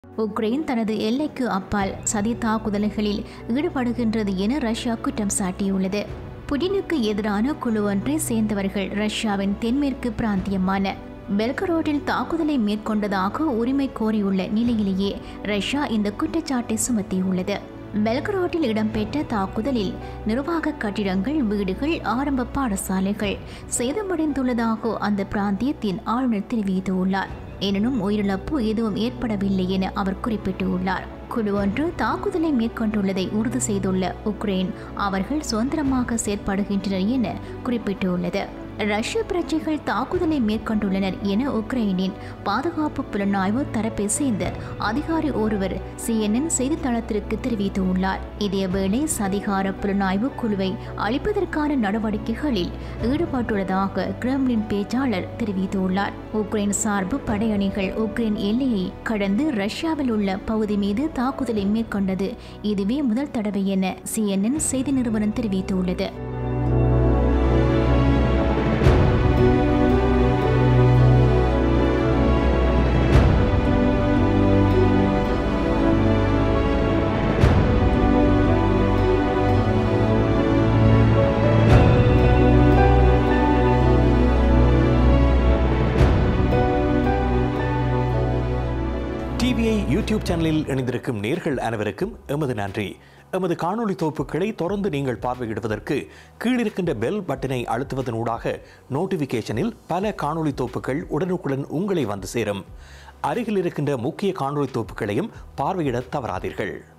Ukraine தனது எல்லைக்கு அப்பால் சதி தாக்குதல்களில் ஈடுபடுகின்றது என ரஷ்யா குற்றம் சாட்டியுள்ளது புடினுக்கு எதிரான குழு ஒன்றை சேர்ந்தவர்கள் ரஷ்யாவின் தென்மேற்கு பிராந்தியமான பெல்கரோட்டில் தாக்குதலை மேற்கொண்டதாக உரிமை கோரியுள்ள நிலையிலேயே ரஷ்யா இந்த குற்றச்சாட்டை சுமத்தியுள்ளது பெல்கரோட்டில் இடம்பெற்ற தாக்குதலில் நிர்வாக கட்டிடங்கள் வீடுகள் ஆரம்ப பாடசாலைகள் சேதமடைந்துள்ளதாக அந்த பிராந்தியத்தின் ஆளுநர் தெரிவித்துள்ளார் எனினும் உயிரிழப்பு எதுவும் ஏற்படவில்லை என அவர் குறிப்பிட்டுள்ளார் குழு ஒன்று தாக்குதலை மேற்கொண்டுள்ளதை உறுதி செய்துள்ள உக்ரைன் அவர்கள் சுதந்திரமாக செயற்படுகின்றனர் என குறிப்பிட்டுள்ளது ரஷ்ய பிரஜைகள் தாக்குதலை மேற்கொண்டுள்ளனர் என உக்ரைனின் பாதுகாப்பு புலனாய்வு தரப்பை சேர்ந்த அதிகாரி ஒருவர் சிஎன்என் செய்தித்தளத்திற்கு தெரிவித்துள்ளார் இதேவேளை சதிகார புலனாய்வு குழுவை அழிப்பதற்கான நடவடிக்கைகளில் ஈடுபட்டுள்ளதாக கிரெம்லின் பேச்சாளர் தெரிவித்துள்ளார் உக்ரைன் சார்பு படையணிகள் உக்ரைன் எல்லையை கடந்து ரஷ்யாவில் உள்ள பகுதி மீது தாக்குதலை மேற்கொண்டது இதுவே முதல் தடவை என சிஎன்என் செய்தி நிறுவனம் தெரிவித்துள்ளது டிவிஐ யூடியூப் சேனலில் இணைந்திருக்கும் நேர்கள் அனைவருக்கும் எமது நன்றி எமது காணொளி தொகுப்புகளை தொடர்ந்து நீங்கள் பார்வையிடுவதற்கு கீழிருக்கின்ற பெல் பட்டனை அழுத்துவதனூடாக நோட்டிஃபிகேஷனில் பல காணொளி தொகுப்புகள் உடனுக்குடன் உங்களை வந்து சேரும் அருகில் இருக்கின்ற முக்கிய காணொளி தொகுப்புகளையும் பார்வையிட தவறாதீர்கள்